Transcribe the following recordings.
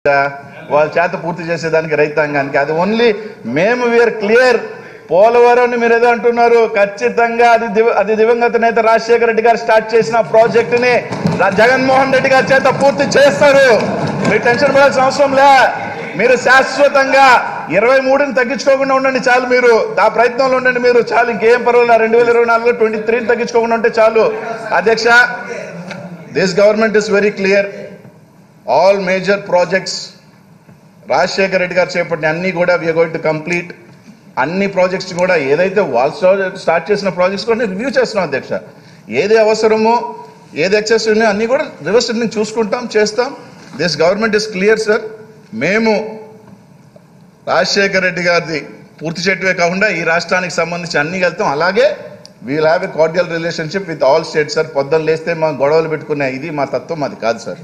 వాళ్ళ చేత పూర్తి చేసేదానికి రైతాంగానికి అది ఓన్లీ మేము వీఆర్ క్లియర్ పోలవరం మీరు ఏదో అంటున్నారు ఖచ్చితంగా అది దివ- అది దివంగత నేత రాజశేఖర రెడ్డి గారు స్టార్ట్ చేసిన ప్రాజెక్ట్ ని రా- జగన్మోహన్ రెడ్డి గారి చేత పూర్తి చేస్తారు మీరు టెన్షన్ పడాల్సిన అవసరం లే మీరు శాశ్వతంగా ఇరవై మూడుని తగ్గించుకోకుండా ఉండండి చాలు మీరు ఆ ప్రయత్నంలో ఉండండి మీరు చాలు ఇంకేం పర్వాలేదు రెండు వేల ఇరవై నాలుగులో ట్వంటీ త్రీని తగ్గించుకోకుండా ఉంటే చాలు అధ్యక్ష this government is very clear all major projects Rajasekhara Reddy గారు చేపట్టిన అన్ని కూడా వీఆర్ గోయింగ్ టు కంప్లీట్ అన్ని ప్రాజెక్ట్స్ కూడా ఏదైతే వాళ్ళు స్టార్ట్ చేసిన ప్రాజెక్ట్స్ కూడా రివ్యూ చేస్తున్నాం అధ్యక్ష ఏది అవసరమో ఏది ఎక్సెస్ ఉన్నాయో అన్ని కూడా రివర్స్ నుంచి చూసుకుంటాం చేస్తాం this government is clear sir మేము రాజశేఖర రెడ్డి గారిది పూర్తి చేయటమే కాకుండా ఈ రాష్ట్రానికి సంబంధించి అన్ని వెళ్తాం అలాగే we'll have a cordial relationship with all states sir పొద్దున్న లేస్తే మా గొడవలు పెట్టుకునే ఇది మా తత్వం అది కాదు సార్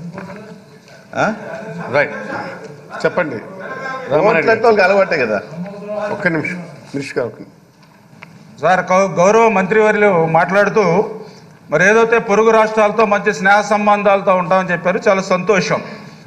రైట్ చెప్పండి రామారెడ్డి గారు. వాళ్ళకి అలవాటే కదా ఒక్క నిమిషం నిమిషం గారు ఒక్క నిమిషం. సార్ గౌ- గౌరవ మంత్రివర్యులు మాట్లాడుతూ మరి ఏదైతే పొరుగు రాష్ట్రాలతో మంచి స్నేహ సంబంధాలతో ఉంటామని చెప్పారు చాలా సంతోషం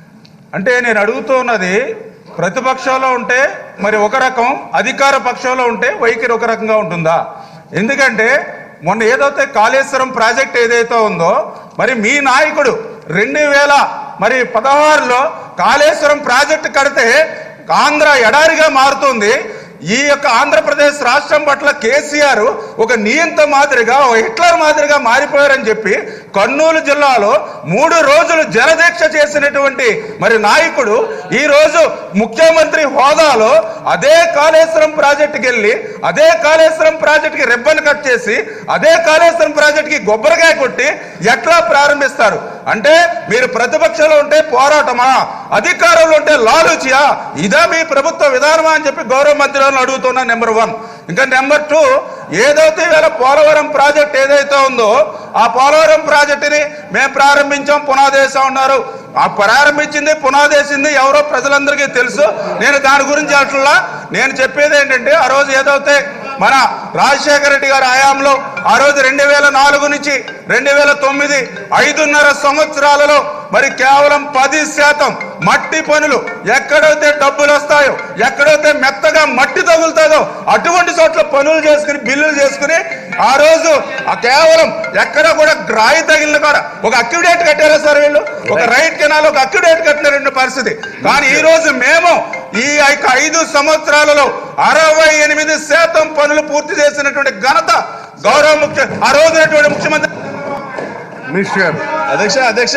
అంటే నేను అడుగుతూ ఉన్నది ప్రతిపక్షంలో ఉంటే మరి ఒక రకం అధికార పక్షంలో ఉంటే వైఖరి ఒక రకంగా ఉంటుందా ఎందుకంటే మొన్న ఏదైతే కాళేశ్వరం ప్రాజెక్ట్ ఏదైతే ఉందో మరి మీ నాయకుడు రెండు వేల మరి పదహారులో కాళేశ్వరం ప్రాజెక్టు కడితే ఆంధ్ర ఎడారిగా మారుతుంది ఈ యొక్క ఆంధ్రప్రదేశ్ రాష్ట్రం పట్ల కేసీఆర్ ఒక నియంత మాదిరిగా ఒక హిట్లర్ మాదిరిగా మారిపోయారని చెప్పి కర్నూలు జిల్లాలో మూడు రోజులు జలదీక్ష చేసినటువంటి మరి నాయకుడు ఈ రోజు ముఖ్యమంత్రి హోదాలో అదే కాళేశ్వరం ప్రాజెక్టుకి వెళ్ళి అదే కాళేశ్వరం ప్రాజెక్టుకి రిబ్బన్ కట్ చేసి అదే కాళేశ్వరం ప్రాజెక్టుకి కొబ్బరికాయ కొట్టి ఎట్లా ప్రారంభిస్తారు అంటే మీరు ప్రతిపక్షంలో ఉంటే పోరాటమా అధికారంలో ఉంటే లాలూచియా ఇదా మీ ప్రభుత్వ విధానమా అని చెప్పి గౌరవ మంత్రులను అడుగుతున్నా నెంబర్ వన్ ఇంకా నెంబర్ టూ ఏదైతే ఇవాళ పోలవరం ప్రాజెక్ట్ ఏదైతే ఉందో ఆ పోలవరం ప్రాజెక్టుని మేము ప్రారంభించాం పునాదేశం ఉన్నారు ఆ ప్రారంభించింది పునాదేసింది ఎవరో ప్రజలందరికీ తెలుసు నేను దాని గురించి అట్లా నేను చెప్పేది ఏంటంటే ఆ రోజు ఏదైతే మన రాజశేఖర రెడ్డి గారి హయాంలో ఆ రోజు రెండు వేల నాలుగు నుంచి రెండు వేల తొమ్మిది ఐదున్నర సంవత్సరాలలో మరి కేవలం పది శాతం మట్టి పనులు ఎక్కడైతే డబ్బులు వస్తాయో ఎక్కడైతే మెత్తగా మట్టి తగులుతుందో అటువంటి చోట్ల పనులు చేసుకుని బిల్లులు చేసుకుని ఆ రోజు ఆ కేవలం ఎక్కడ కూడా రాయి తగిలిన కూడా ఒక అక్యుడేట్ కట్టారా సార్ వీళ్ళు ఒక రైట్ కెనాల్ ఒక అక్యుడేట్ కట్టిన పరిస్థితి కానీ ఈ రోజు మేము ఈ యొక్క ఐదు సంవత్సరాలలో అరవై ఎనిమిది శాతం పనులు పూర్తి చేసినటువంటి ఘనత గౌరవ ముఖ్య ఆ రోజునటువంటి ముఖ్యమంత్రి మినిస్టర్ గారు అధ్యక్ష అధ్యక్ష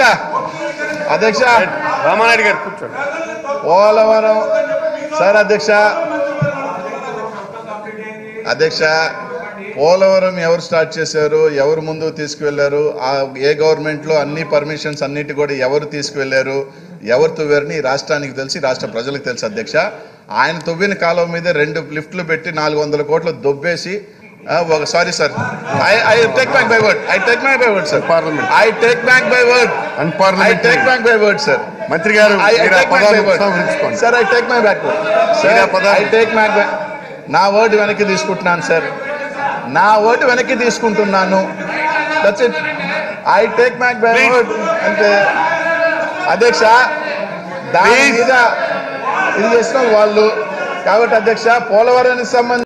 అధ్యక్ష రామారెడ్డి గారు కూర్చోండి పోలవరం సార్ అధ్యక్ష అధ్యక్ష పోలవరం ఎవరు స్టార్ట్ చేశారు ఎవరు ముందుకు తీసుకువెళ్లారు ఆ ఏ గవర్నమెంట్ లో అన్ని పర్మిషన్స్ అన్నిటి కూడా ఎవరు తీసుకువెళ్లారు ఎవరు తవ్వారని ఈ రాష్ట్రానికి తెలిసి రాష్ట్ర ప్రజలకు తెలుసు అధ్యక్ష ఆయన తవ్విన కాలం మీద రెండు లిఫ్ట్లు పెట్టి నాలుగు వందల కోట్లు దొబ్బేసి ఆ, ఒక sorry sir I I take back by word I take back by word sir Parliament. I take back by word I Unparliamentary. Take back by word sir మంత్రి గారు I, I మీరు ఆ take my పదాన్ని word. ఉపసంహరించుకోండి Sir, I take my back word. Sir, మీరు ఆ పదాన్ని- I take my back. నా word వెనక్కి తీసుకుంటున్నాను సార్ నా వర్డ్ వెనక్కి తీసుకుంటున్నాను that's it I take my by Please. Word అంటే అధ్యక్ష దాని Please. మీద ఇది చేసిన వాళ్ళు కాబట్టి అధ్యక్ష పోలవరానికి సంబంధించి